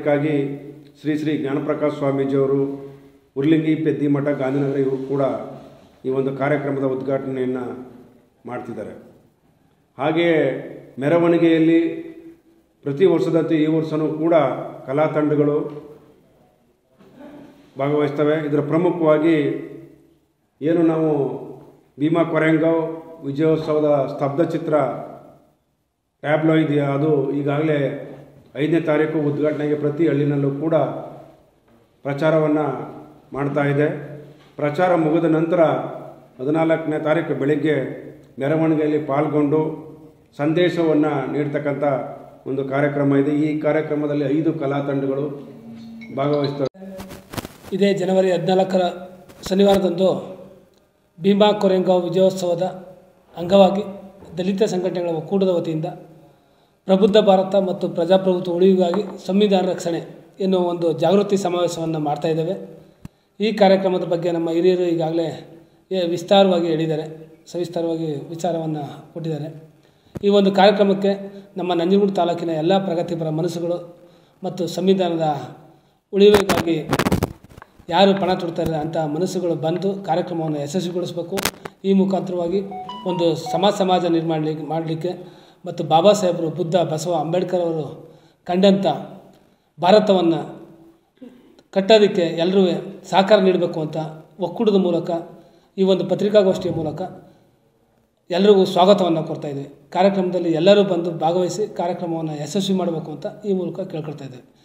ಇದಕ್ಕಾಗಿ ಶ್ರೀ ಶ್ರೀ ಜ್ಞಾನಪ್ರಕಾಶ್ ಸ್ವಾಮೀಜಿಯವರು ಉರ್ಲಿಂಗಿ ಪೆದ್ದಿಮಠ ಗಾಂಧಿನಗರ ಇವರು ಕೂಡ ಈ ಒಂದು ಕಾರ್ಯಕ್ರಮದ ಉದ್ಘಾಟನೆಯನ್ನು ಮಾಡ್ತಿದ್ದಾರೆ ಹಾಗೆಯೇ ಮೆರವಣಿಗೆಯಲ್ಲಿ ಪ್ರತಿ ವರ್ಷದಂತೆ ಈ ವರ್ಷವೂ ಕೂಡ ಕಲಾ ತಂಡಗಳು ಭಾಗವಹಿಸ್ತವೆ ಇದರ ಪ್ರಮುಖವಾಗಿ ಏನು ನಾವು ಭೀಮಾ ಕೊರೆಂಗಾವ್ ವಿಜಯೋತ್ಸವದ ಸ್ತಬ್ಧ ಚಿತ್ರ ಟ್ಯಾಬ್ಲೋ ಇದೆಯಾ ಅದು ಈಗಾಗಲೇ ಐದನೇ ತಾರೀಕು ಉದ್ಘಾಟನೆಗೆ ಪ್ರತಿ ಹಳ್ಳಿನಲ್ಲೂ ಕೂಡ ಪ್ರಚಾರವನ್ನು ಮಾಡ್ತಾ ಇದೆ ಪ್ರಚಾರ ಮುಗಿದ ನಂತರ ಹದಿನಾಲ್ಕನೇ ತಾರೀಕು ಬೆಳಗ್ಗೆ ಮೆರವಣಿಗೆಯಲ್ಲಿ ಪಾಲ್ಗೊಂಡು ಸಂದೇಶವನ್ನು ನೀಡ್ತಕ್ಕಂಥ ಒಂದು ಕಾರ್ಯಕ್ರಮ ಇದೆ ಈ ಕಾರ್ಯಕ್ರಮದಲ್ಲಿ ಐದು ಕಲಾ ತಂಡಗಳು ಭಾಗವಹಿಸ್ತವೆ ಇದೇ ಜನವರಿ ಹದಿನಾಲ್ಕರ ಶನಿವಾರದಂದು ಭೀಮಾ ಕೊರೆಂಗಾವ್ ವಿಜಯೋತ್ಸವದ ಅಂಗವಾಗಿ ದಲಿತ ಸಂಘಟನೆಗಳ ಒಕ್ಕೂಟದ ವತಿಯಿಂದ ಪ್ರಬುದ್ಧ ಭಾರತ ಮತ್ತು ಪ್ರಜಾಪ್ರಭುತ್ವ ಉಳಿವಿಗಾಗಿ ಸಂವಿಧಾನ ರಕ್ಷಣೆ ಎನ್ನುವ ಒಂದು ಜಾಗೃತಿ ಸಮಾವೇಶವನ್ನು ಮಾಡ್ತಾ ಇದ್ದೇವೆ ಈ ಕಾರ್ಯಕ್ರಮದ ಬಗ್ಗೆ ನಮ್ಮ ಹಿರಿಯರು ಈಗಾಗಲೇ ಏ- ವಿಸ್ತಾರವಾಗಿ ಹೇಳಿದ್ದಾರೆ ಸವಿಸ್ತಾರವಾಗಿ ವಿಚಾರವನ್ನು ಕೊಟ್ಟಿದ್ದಾರೆ ಈ ಒಂದು ಕಾರ್ಯಕ್ರಮಕ್ಕೆ ನಮ್ಮ ನಂಜನಗೂಡು ತಾಲೂಕಿನ ಎಲ್ಲ ಪ್ರಗತಿಪರ ಮನಸ್ಸುಗಳು ಮತ್ತು ಸಂವಿಧಾನದ ಉಳಿವಿಗಾಗಿ ಯಾರು ಪಣ ತೊಡ್ತಾರೆ ಅಂಥ ಮನಸ್ಸುಗಳು ಬಂದು ಕಾರ್ಯಕ್ರಮವನ್ನು ಯಶಸ್ವಿಗೊಳಿಸಬೇಕು ಈ ಮುಖಾಂತರವಾಗಿ ಒಂದು ಸಮಾಜ ಸಮಾಜ ನಿರ್ಮಾಣ ಮಾಡಲಿಕ್ಕೆ ಮತ್ತು ಬಾಬಾ ಸಾಹೇಬರು ಬುದ್ಧ ಬಸವ ಅಂಬೇಡ್ಕರ್ ಅವರು ಕಂಡಂಥ ಭಾರತವನ್ನು ಕಟ್ಟೋದಕ್ಕೆ ಎಲ್ಲರೂ ಸಹಕಾರ ನೀಡಬೇಕು ಅಂತ ಒಕ್ಕೂಟದ ಮೂಲಕ ಈ ಒಂದು ಪತ್ರಿಕಾಗೋಷ್ಠಿಯ ಮೂಲಕ ಎಲ್ಲರಿಗೂ ಸ್ವಾಗತವನ್ನು ಕೊಡ್ತಾ ಇದ್ದೀವಿ ಕಾರ್ಯಕ್ರಮದಲ್ಲಿ ಎಲ್ಲರೂ ಬಂದು ಭಾಗವಹಿಸಿ ಕಾರ್ಯಕ್ರಮವನ್ನು ಯಶಸ್ವಿ ಮಾಡಬೇಕು ಅಂತ ಈ ಮೂಲಕ ಕೇಳ್ಕೊಳ್ತಾ ಇದ್ದೇವೆ